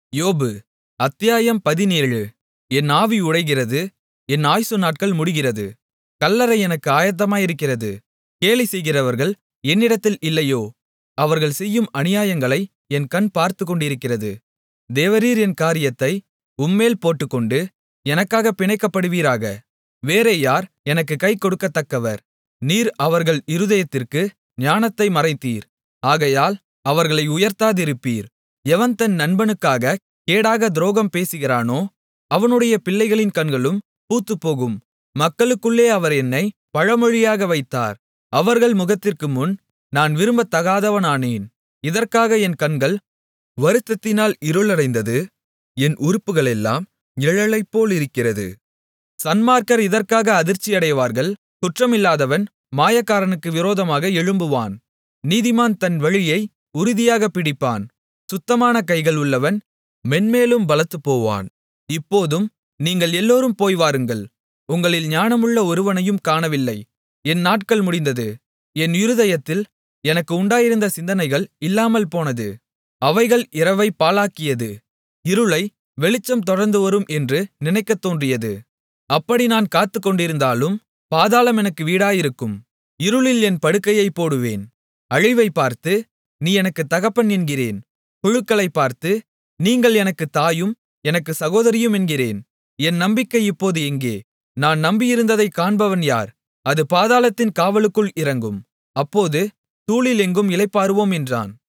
யோபு அத்தியாயம் பதினேழு என் ஆவி உடைகிறது என் ஆயுசு நாட்கள் முடிகிறது கல்லறை எனக்கு ஆயத்தமாயிருக்கிறது கேலி செய்கிறவர்கள் என்னிடத்தில் இல்லையோ அவர்கள் செய்யும் அநியாயங்களை என் கண் பார்த்துக்கொண்டிருக்கிறது தேவரீர் என் காரியத்தை உம்மேல் போட்டுக்கொண்டு எனக்காகப் பிணைக்கப்படுவீராக வேறே யார் எனக்குக் கை கொடுக்கத்தக்கவர் நீர் அவர்கள் இருதயத்திற்கு ஞானத்தை மறைத்தீர் ஆகையால் அவர்களை உயர்த்தாதிருப்பீர் எவன் தன் நண்பனுக்காகக் கேடாகத் துரோகம் பேசுகிறானோ அவனுடைய பிள்ளைகளின் கண்களும் பூத்துப்போகும் மக்களுக்குள்ளே அவர் என்னைப் பழமொழியாக வைத்தார் அவர்கள் முகத்திற்குமுன் நான் விரும்பத்தகாதவனானேன் இதற்காக என் கண்கள் வருத்தத்தினால் இருளடைந்தது என் உறுப்புகளெல்லாம் நிழலைப்போலிருக்கிறது சன்மார்க்கர் இதற்காக அதிர்ச்சியடைவார்கள் குற்றமில்லாதவன் மாயக்காரனுக்கு விரோதமாக எழும்புவான் நீதிமான் தன் வழியை உறுதியாகப் பிடிப்பான் சுத்தமான கைகள் உள்ளவன் மென்மேலும் பலத்துப்போவான் இப்போதும் நீங்கள் எல்லோரும் போய் வாருங்கள் உங்களில் ஞானமுள்ள ஒருவனையும் காணவில்லை என் நாட்கள் முடிந்தது என் இருதயத்தில் எனக்கு உண்டாயிருந்த சிந்தனைகள் இல்லாமல் போனது அவைகள் இரவைப் பாழாக்கியது இருளை வெளிச்சம் தொடர்ந்து வரும் என்று நினைக்கத் தோன்றியது அப்படி நான் காத்துக்கொண்டிருந்தாலும் பாதாளம் எனக்கு வீடாயிருக்கும் இருளில் என் படுக்கையைப் போடுவேன் அழிவைப் பார்த்து நீ எனக்குத் தகப்பன் என்கிறேன் புழுக்களைப் பார்த்து நீங்கள் எனக்குத் தாயும் எனக்குச் சகோதரியும் என்கிறேன் என் நம்பிக்கை இப்போது எங்கே நான் நம்பியிருந்ததைக் காண்பவன் யார் அது பாதாளத்தின் காவலுக்குள் இறங்கும் அப்போது தூளில் எங்கும் இளைப்பாறுவோம் என்றான்